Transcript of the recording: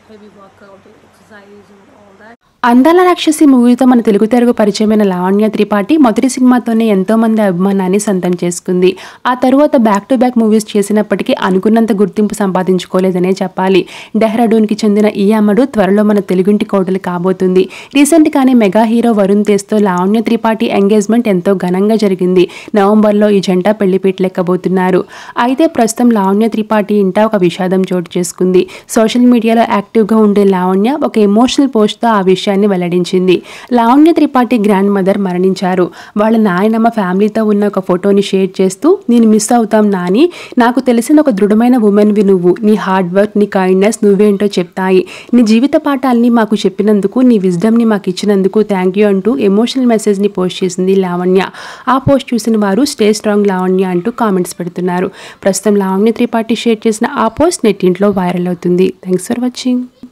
heavy workout, exercise, and all that. అందాల రాక్షసి మూవీతో మన తెలుగు తెరుగు పరిచయమైన లావణ్య త్రిపాఠి మొదటి సినిమాతోనే ఎంతో మంది అభిమానాన్ని సొంతం చేసుకుంది ఆ తరువాత బ్యాక్ టు బ్యాక్ మూవీస్ చేసినప్పటికీ అనుకున్నంత గుర్తింపు సంపాదించుకోలేదనే చెప్పాలి డెహ్రాడూన్కి చెందిన ఈ అమ్మడు త్వరలో మన తెలుగుంటి కోటలు కాబోతుంది రీసెంట్గానే మెగా హీరో వరుణ్ తేజ్తో లావణ్య త్రిపాఠి ఎంగేజ్మెంట్ ఎంతో ఘనంగా జరిగింది నవంబర్లో ఈ జంట పెళ్లిపీటలెక్కబోతున్నారు అయితే ప్రస్తుతం లావణ్య త్రిపాఠి ఇంట ఒక విషాదం చోటు చేసుకుంది సోషల్ మీడియాలో యాక్టివ్గా ఉండే లావణ్య ఒక ఎమోషనల్ పోస్ట్తో ఆ విషయాన్ని వెల్లడించింది లావణ్య త్రిపాఠి గ్రాండ్ మదర్ మరణించారు వాళ్ళ నాయనమ్మ ఫ్యామిలీతో ఉన్న ఒక ఫోటోని షేర్ చేస్తూ నేను మిస్ అవుతాం నాని నాకు తెలిసిన ఒక దృఢమైన ఉమెన్వి నువ్వు నీ హార్డ్ వర్క్ నీ కైండ్నెస్ నువ్వేంటో చెప్తాయి నీ జీవిత పాఠాలని మాకు చెప్పినందుకు నీ విజ్డమ్ని మాకు ఇచ్చినందుకు థ్యాంక్ యూ అంటూ ఎమోషనల్ మెసేజ్ని పోస్ట్ చేసింది లావణ్య ఆ పోస్ట్ చూసిన వారు స్టే స్ట్రాంగ్ లావణ్య అంటూ కామెంట్స్ పెడుతున్నారు ప్రస్తుతం లావణ్య త్రిపాఠి షేర్ చేసిన ఆ పోస్ట్ నెట్టింట్లో వైరల్ అవుతుంది థ్యాంక్స్ ఫర్ వాచింగ్